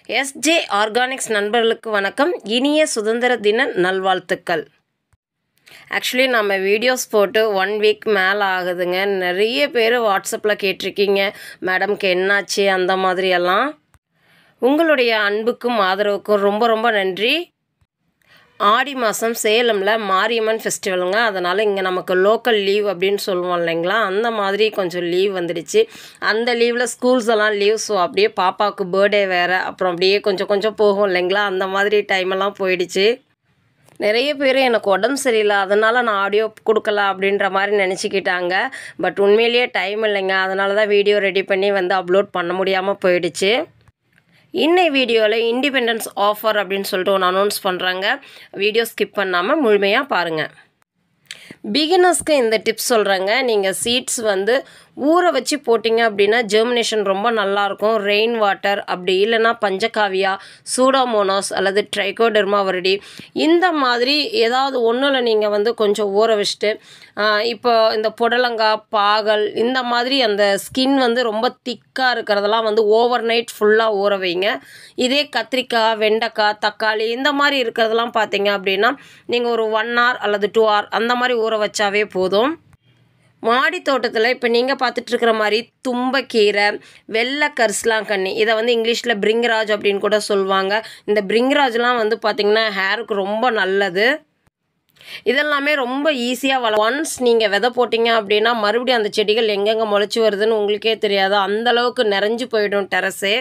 SJ organics நண்பர்களுக்கு வணக்கம் இனிய சுதந்திர தின நல்வாழ்த்துக்கள் ஆக்சுவலி நம்ம வீடியோஸ் போட்டு ஒன் வீக் மேலே ஆகுதுங்க நிறைய பேர் வாட்ஸ்அப்பில் கேட்டிருக்கீங்க மேடம்க்கு என்னாச்சு அந்த மாதிரியெல்லாம் உங்களுடைய அன்புக்கும் ஆதரவுக்கும் ரொம்ப ரொம்ப நன்றி ஆடி மாதம் சேலமில் மாரியம்மன் ஃபெஸ்டிவலுங்க அதனால் இங்கே நமக்கு லோக்கல் லீவ் அப்படின்னு சொல்லுவோம் இல்லைங்களா அந்த மாதிரி கொஞ்சம் லீவ் வந்துடுச்சு அந்த லீவில் ஸ்கூல்ஸ் எல்லாம் லீவ் ஸோ அப்படியே பாப்பாவுக்கு பர்த்டே வேறு அப்புறம் அப்படியே கொஞ்சம் கொஞ்சம் போகும் இல்லைங்களா அந்த மாதிரி டைமெல்லாம் போயிடுச்சு நிறைய பேர் எனக்கு உடம்பு சரியில்லை அதனால் நான் ஆடியோ கொடுக்கல அப்படின்ற மாதிரி நினச்சிக்கிட்டாங்க பட் உண்மையிலேயே டைம் இல்லைங்க அதனால தான் வீடியோ ரெடி பண்ணி வந்து அப்லோட் பண்ண முடியாமல் போயிடுச்சு இன்னை வீடியோவில் இண்டிபெண்டன்ஸ் ஆஃபர் அப்படின்னு சொல்லிட்டு ஒன்று அனௌன்ஸ் பண்ணுறாங்க வீடியோ ஸ்கிப் பண்ணாமல் முழுமையாக பாருங்கள் பிகினர்ஸ்க்கு இந்த டிப்ஸ் சொல்கிறேங்க நீங்கள் சீட்ஸ் வந்து ஊற வச்சு போட்டிங்க அப்படின்னா ஜெர்மினேஷன் ரொம்ப நல்லாயிருக்கும் ரெயின் வாட்டர் அப்படி இல்லைன்னா பஞ்சகாவியா சூடோமோனாஸ் அல்லது ட்ரைகோடெர்மா வருடி இந்த மாதிரி ஏதாவது ஒன்றில் நீங்கள் வந்து கொஞ்சம் ஊற வச்சுட்டு இப்போ இந்த புடலங்காய் பாகல் இந்த மாதிரி அந்த ஸ்கின் வந்து ரொம்ப திக்காக இருக்கிறதெல்லாம் வந்து ஓவர் நைட் ஃபுல்லாக ஊற வைங்க இதே கத்திரிக்காய் வெண்டைக்காய் தக்காளி இந்த மாதிரி இருக்கிறதெல்லாம் பார்த்தீங்க அப்படின்னா நீங்கள் ஒரு ஒன் ஹவர் அல்லது டூ ஹவர் அந்த மாதிரி ஊற வச்சாவே போதும் மாடி தோட்டத்தில் இப்போ நீங்கள் பார்த்துட்ருக்கிற மாதிரி தும்பக்கீரை வெள்ளை கரிசலாங்கண்ணி இதை வந்து இங்கிலீஷில் பிரிங்கராஜ் அப்படின்னு கூட சொல்லுவாங்க இந்த பிரிங்கராஜ்லாம் வந்து பார்த்திங்கன்னா ஹேருக்கு ரொம்ப நல்லது இதெல்லாமே ரொம்ப ஈஸியாக வள ஒன்ஸ் நீங்கள் விதை போட்டிங்க அப்படின்னா மறுபடியும் அந்த செடிகள் எங்கெங்கே முளைச்சி வருதுன்னு உங்களுக்கே தெரியாது அந்தளவுக்கு நிறைஞ்சு போயிடும் டெரஸே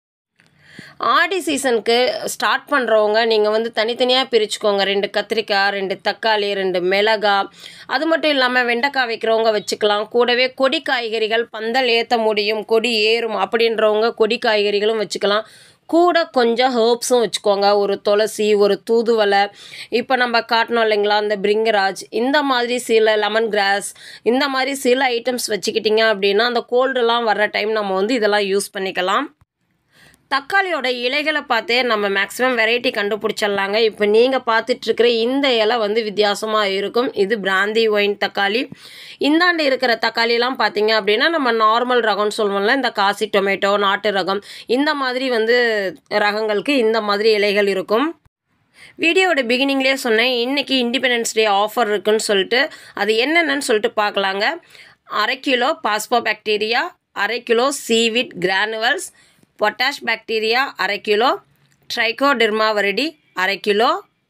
ஆடி சீசனுக்கு ஸ்டார்ட் பண்ணுறவங்க நீங்கள் வந்து தனித்தனியாக பிரிச்சுக்கோங்க ரெண்டு கத்திரிக்காய் ரெண்டு தக்காளி ரெண்டு மிளகா அது மட்டும் இல்லாமல் வெண்டைக்காய் வைக்கிறவங்க வச்சுக்கலாம் கூடவே கொடி காய்கறிகள் பந்தல் ஏற்ற முடியும் கொடி ஏறும் அப்படின்றவங்க கொடி காய்கறிகளும் வச்சுக்கலாம் கூட கொஞ்சம் ஹேர்ப்ஸும் வச்சுக்கோங்க ஒரு துளசி ஒரு தூதுவலை இப்போ நம்ம காட்டணும் இல்லைங்களா இந்த பிரிங்கராஜ் இந்த மாதிரி சில லெமன் கிராஸ் இந்த மாதிரி சில ஐட்டம்ஸ் வச்சுக்கிட்டிங்க அப்படின்னா அந்த கோல்டெல்லாம் வர்ற டைம் நம்ம வந்து இதெல்லாம் யூஸ் பண்ணிக்கலாம் தக்காளியோட இலைகளை பார்த்தே நம்ம மேக்ஸிமம் வெரைட்டி கண்டுபிடிச்சிடலாங்க இப்போ நீங்கள் பார்த்துட்ருக்கிற இந்த இலை வந்து வித்தியாசமாக இருக்கும் இது பிராந்தி ஒயின் தக்காளி இந்தாண்டு இருக்கிற தக்காளிலாம் பார்த்தீங்க அப்படின்னா நம்ம நார்மல் ரகம்னு சொல்லுவோம்ல இந்த காசி டொமேட்டோ நாட்டு ரகம் இந்த மாதிரி வந்து ரகங்களுக்கு இந்த மாதிரி இலைகள் இருக்கும் வீடியோவோட பிகினிங்லேயே சொன்னேன் இன்றைக்கி இண்டிபெண்டன்ஸ் டே ஆஃபர் இருக்குன்னு சொல்லிட்டு அது என்னென்னு சொல்லிட்டு பார்க்கலாங்க அரை கிலோ பாஸ்போ பாக்டீரியா அரை kilo seaweed granules potash bacteria அரை கிலோ ட்ரைகோடெர்மா வரடி அரை கிலோ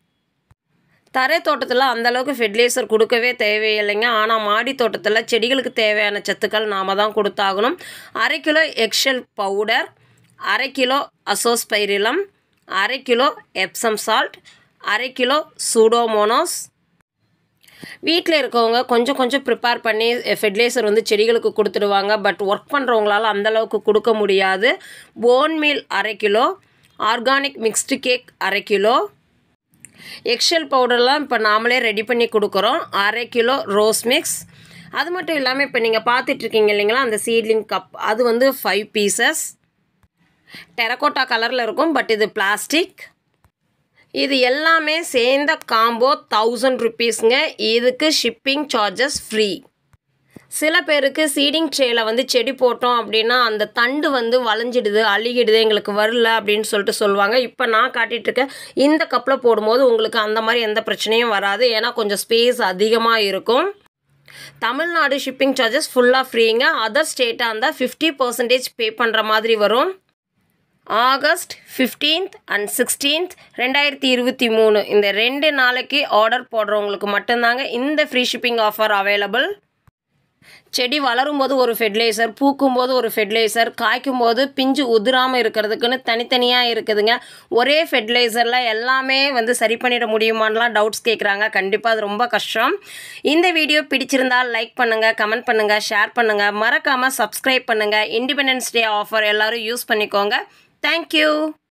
தரை தோட்டத்தில் அந்தளவுக்கு ஃபெர்டிலைசர் கொடுக்கவே தேவையில்லைங்க ஆனால் மாடி தோட்டத்தில் செடிகளுக்கு தேவையான சத்துக்கள் நாம் தான் கொடுத்தாகணும் அரை கிலோ எக்ஷெல் பவுடர் அரை கிலோ அசோஸ்பைரிலம் அரை கிலோ எப்சம் சால்ட் அரை கிலோ சூடோமோனோஸ் வீட்டில் இருக்கவங்க கொஞ்சம் கொஞ்சம் ப்ரிப்பேர் பண்ணி ஃபெர்டிலைசர் வந்து செடிகளுக்கு கொடுத்துடுவாங்க பட் ஒர்க் பண்ணுறவங்களால அந்தளவுக்கு கொடுக்க முடியாது போன் மீல் அரை கிலோ ஆர்கானிக் மிக்ஸ்டு கேக் அரை கிலோ எக்ஷெல் பவுடர்லாம் இப்போ நாமளே ரெடி பண்ணி கொடுக்குறோம் அரை கிலோ ரோஸ் மிக்ஸ் அது மட்டும் இல்லாமல் இப்போ நீங்கள் பார்த்துட்ருக்கீங்க இல்லைங்களா அந்த சீட்லிங் கப் அது வந்து ஃபைவ் பீசஸ் டெரக்கோட்டா கலரில் இருக்கும் பட் இது பிளாஸ்டிக் இது எல்லாமே சேர்ந்த காம்போ தௌசண்ட் ருப்பீஸுங்க இதுக்கு ஷிப்பிங் சார்ஜஸ் ஃப்ரீ சில பேருக்கு சீடிங் ட்ரேயில் வந்து செடி போட்டோம் அப்படின்னா அந்த தண்டு வந்து வளைஞ்சிடுது அழுகிடுது எங்களுக்கு வரல அப்படின்னு சொல்லிட்டு சொல்லுவாங்க இப்போ நான் காட்டிகிட்ருக்கேன் இந்த கப்பில் போடும்போது உங்களுக்கு அந்த மாதிரி எந்த பிரச்சனையும் வராது ஏன்னா கொஞ்சம் ஸ்பேஸ் அதிகமாக இருக்கும் தமிழ்நாடு ஷிப்பிங் சார்ஜஸ் ஃபுல்லாக ஃப்ரீங்க அதர் ஸ்டேட்டாக இருந்தால் ஃபிஃப்டி பர்சன்டேஜ் பே பண்ணுற மாதிரி வரும் ஆகஸ்ட் ஃபிஃப்டீன்த் அண்ட் சிக்ஸ்டீன்த் ரெண்டாயிரத்தி இருபத்தி மூணு இந்த ரெண்டு நாளைக்கு ஆர்டர் போடுறவங்களுக்கு மட்டும்தாங்க இந்த ஃப்ரீ ஷிப்பிங் ஆஃபர் அவைலபிள் செடி வளரும் போது ஒரு ஃபெர்டிலைசர் பூக்கும் போது ஒரு ஃபெர்டிலைசர் காய்க்கும் போது பிஞ்சு உதிராமல் இருக்கிறதுக்குன்னு தனித்தனியாக இருக்குதுங்க ஒரே ஃபெர்டிலைசரில் எல்லாமே வந்து சரி பண்ணிட முடியுமான்லாம் டவுட்ஸ் கேட்குறாங்க கண்டிப்பாக அது ரொம்ப கஷ்டம் இந்த வீடியோ பிடிச்சிருந்தால் லைக் பண்ணுங்கள் கமெண்ட் பண்ணுங்கள் ஷேர் பண்ணுங்கள் மறக்காமல் சப்ஸ்கிரைப் பண்ணுங்கள் இண்டிபெண்டன்ஸ் டே ஆஃபர் எல்லோரும் யூஸ் பண்ணிக்கோங்க தேங்க்யூ